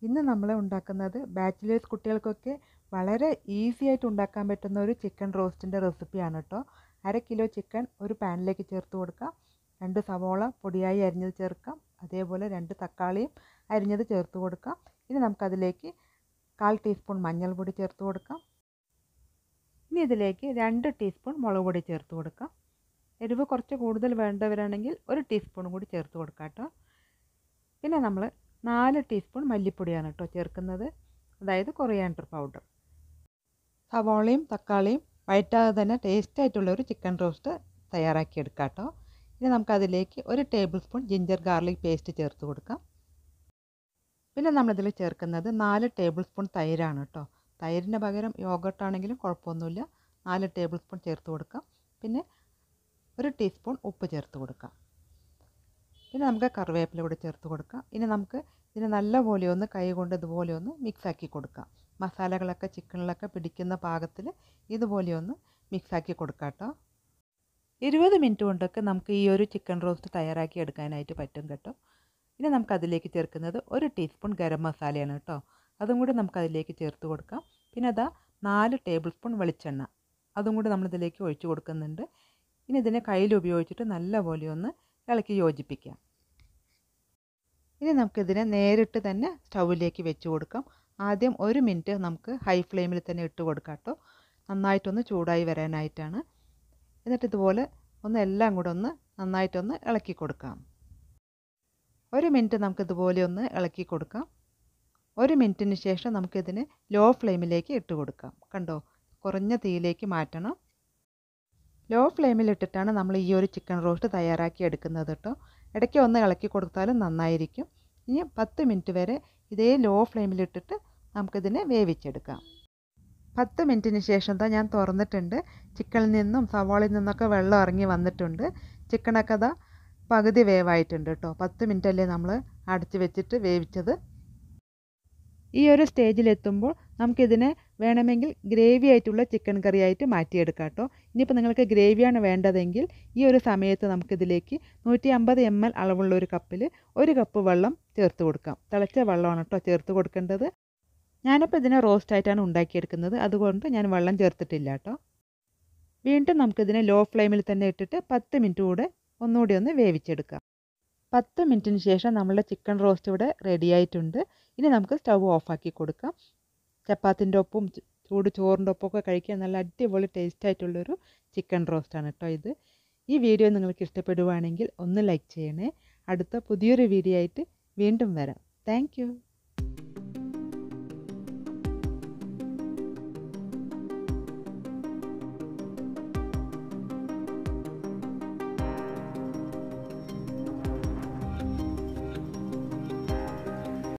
ഇന്ന് നമ്മൾ ഉണ്ടാക്കുന്നത് ബാച്ചിലേഴ്സ് കുട്ടികൾക്കൊക്കെ വളരെ ഈസി ആയിട്ട് ഉണ്ടാക്കാൻ പറ്റുന്ന ഒരു ചിക്കൻ റോസ്റ്റിൻ്റെ റെസിപ്പിയാണ് കേട്ടോ അര കിലോ ചിക്കൻ ഒരു പാനിലേക്ക് ചേർത്ത് കൊടുക്കാം രണ്ട് സവോള പൊടിയായി അരിഞ്ഞത് ചേർക്കാം അതേപോലെ രണ്ട് തക്കാളിയും അരിഞ്ഞത് ചേർത്ത് കൊടുക്കാം ഇനി നമുക്കതിലേക്ക് കാൽ ടീസ്പൂൺ മഞ്ഞൾപ്പൊടി ചേർത്ത് കൊടുക്കാം ഇനി ഇതിലേക്ക് രണ്ട് ടീസ്പൂൺ മുളക് പൊടി ചേർത്ത് കൊടുക്കാം എരിവ് കുറച്ച് കൂടുതൽ വേണ്ടവരാണെങ്കിൽ ഒരു ടീസ്പൂൺ കൂടി ചേർത്ത് കൊടുക്കാം കേട്ടോ പിന്നെ നമ്മൾ നാല് ടീസ്പൂൺ മല്ലിപ്പൊടിയാണ് കേട്ടോ ചേർക്കുന്നത് അതായത് കൊറിയാണ്ടർ പൗഡർ സവോളയും തക്കാളിയും വഴറ്റാതെ തന്നെ ടേസ്റ്റ് ആയിട്ടുള്ള ഒരു ചിക്കൻ റോസ്റ്റ് തയ്യാറാക്കി എടുക്കാം കേട്ടോ ഇനി നമുക്കതിലേക്ക് ഒരു tablespoon ginger garlic paste ചേർത്ത് കൊടുക്കാം പിന്നെ നമ്മളിതിൽ ചേർക്കുന്നത് നാല് ടേബിൾ സ്പൂൺ തൈരാണ് കേട്ടോ തൈരിന് പകരം യോഗട്ടാണെങ്കിലും കുഴപ്പമൊന്നുമില്ല നാല് ടേബിൾ സ്പൂൺ ചേർത്ത് കൊടുക്കാം പിന്നെ ഒരു ടീസ്പൂൺ ഉപ്പ് ചേർത്ത് കൊടുക്കാം പിന്നെ നമുക്ക് കറിവേപ്പില കൂടി ചേർത്ത് കൊടുക്കാം ഇനി നമുക്ക് ഇതിന് നല്ലപോലെ ഒന്ന് കൈ കൊണ്ട് ഇതുപോലെ ഒന്ന് മിക്സാക്കി കൊടുക്കാം മസാലകളൊക്കെ ചിക്കനിലൊക്കെ പിടിക്കുന്ന പാകത്തിൽ ഇതുപോലെ ഒന്ന് മിക്സാക്കി കൊടുക്കാം കേട്ടോ ഇരുപത് മിനിറ്റ് കൊണ്ടൊക്കെ നമുക്ക് ഈ ഒരു ചിക്കൻ റോസ്റ്റ് തയ്യാറാക്കി എടുക്കാനായിട്ട് പറ്റും കേട്ടോ ഇനി നമുക്ക് അതിലേക്ക് ചേർക്കുന്നത് ഒരു ടീസ്പൂൺ ഗരം മസാലയാണ് കേട്ടോ അതും കൂടി നമുക്ക് അതിലേക്ക് ചേർത്ത് കൊടുക്കാം പിന്നെ അതാ നാല് ടേബിൾ സ്പൂൺ വെളിച്ചെണ്ണ അതും കൂടി നമ്മളിതിലേക്ക് ഒഴിച്ച് കൊടുക്കുന്നുണ്ട് ഇനി ഇതിനെ കയ്യിൽ ഉപയോഗിച്ചിട്ട് നല്ലപോലെ ഒന്ന് ഇളക്കി യോജിപ്പിക്കാം ഇനി നമുക്കിതിനെ നേരിട്ട് തന്നെ സ്റ്റൗവിലേക്ക് വെച്ച് കൊടുക്കാം ആദ്യം ഒരു മിനിറ്റ് നമുക്ക് ഹൈ ഫ്ലെയിമിൽ തന്നെ ഇട്ട് കൊടുക്കാം കേട്ടോ നന്നായിട്ടൊന്ന് ചൂടായി വരാനായിട്ടാണ് എന്നിട്ട് ഇതുപോലെ ഒന്ന് എല്ലാം കൂടെ ഒന്ന് നന്നായിട്ടൊന്ന് ഇളക്കി കൊടുക്കാം ഒരു മിനിറ്റ് നമുക്കിതുപോലെ ഒന്ന് ഇളക്കി കൊടുക്കാം ഒരു മിനിറ്റിന് ശേഷം നമുക്കിതിന് ലോ ഫ്ലെയിമിലേക്ക് ഇട്ട് കൊടുക്കാം കണ്ടോ കുറഞ്ഞ തീയിലേക്ക് മാറ്റണം ലോ ഫ്ലെയിമിൽ ഇട്ടിട്ടാണ് നമ്മൾ ഈ ഒരു ചിക്കൻ റോസ്റ്റ് തയ്യാറാക്കി എടുക്കുന്നത് കേട്ടോ ഇടയ്ക്ക് ഒന്ന് ഇളക്കി കൊടുത്താലും നന്നായിരിക്കും ഇനി പത്ത് മിനിറ്റ് വരെ ഇതേ ലോ ഫ്ലെയിമിലിട്ടിട്ട് നമുക്കിതിനെ വേവിച്ചെടുക്കാം പത്ത് മിനിറ്റിന് ശേഷം താ ഞാൻ തുറന്നിട്ടുണ്ട് ചിക്കനിൽ നിന്നും സവാളയിൽ നിന്നൊക്കെ വെള്ളം ഇറങ്ങി വന്നിട്ടുണ്ട് ചിക്കനൊക്കെ അതാ പകുതി വേവായിട്ടുണ്ട് കേട്ടോ പത്ത് മിനിറ്റ് അല്ലേ നമ്മൾ അടച്ച് വെച്ചിട്ട് വേവിച്ചത് ഈ ഒരു സ്റ്റേജിലെത്തുമ്പോൾ നമുക്കിതിനെ വേണമെങ്കിൽ ഗ്രേവി ആയിട്ടുള്ള ചിക്കൻ കറി ആയിട്ട് മാറ്റിയെടുക്കാം കേട്ടോ ഇനിയിപ്പോൾ നിങ്ങൾക്ക് ഗ്രേവിയാണ് വേണ്ടതെങ്കിൽ ഈ ഒരു സമയത്ത് നമുക്കിതിലേക്ക് നൂറ്റി അമ്പത് എം എൽ അളവുള്ള ഒരു കപ്പിൽ ഒരു കപ്പ് വെള്ളം ചേർത്ത് കൊടുക്കാം തിളച്ച വെള്ളമാണ് കേട്ടോ ചേർത്ത് കൊടുക്കേണ്ടത് ഞാനിപ്പോൾ ഇതിനെ റോസ്റ്റ് ആയിട്ടാണ് ഉണ്ടാക്കിയെടുക്കുന്നത് അതുകൊണ്ട് ഞാൻ വെള്ളം ചേർത്തിട്ടില്ല കേട്ടോ വീണ്ടും നമുക്കിതിനെ ലോ ഫ്ലെയിമിൽ തന്നെ ഇട്ടിട്ട് പത്ത് മിനിറ്റ് കൂടെ ഒന്നുകൂടി ഒന്ന് വേവിച്ചെടുക്കാം പത്ത് മിനിറ്റിന് ശേഷം നമ്മളുടെ ചിക്കൻ റോസ്റ്റ് ഇവിടെ റെഡി ആയിട്ടുണ്ട് ഇനി നമുക്ക് സ്റ്റവ് ഓഫാക്കി കൊടുക്കാം ചപ്പാത്തിൻ്റെ ഒപ്പവും ചൂട് ചോറിൻ്റെ ഒപ്പമൊക്കെ കഴിക്കാൻ നല്ല അടിപൊളി ടേസ്റ്റ് ആയിട്ടുള്ളൊരു ചിക്കൻ റോസ്റ്റാണ് കേട്ടോ ഇത് ഈ വീഡിയോ നിങ്ങൾക്ക് ഇഷ്ടപ്പെടുവാണെങ്കിൽ ഒന്ന് ലൈക്ക് ചെയ്യണേ അടുത്ത പുതിയൊരു വീഡിയോ ആയിട്ട് വീണ്ടും വരാം താങ്ക്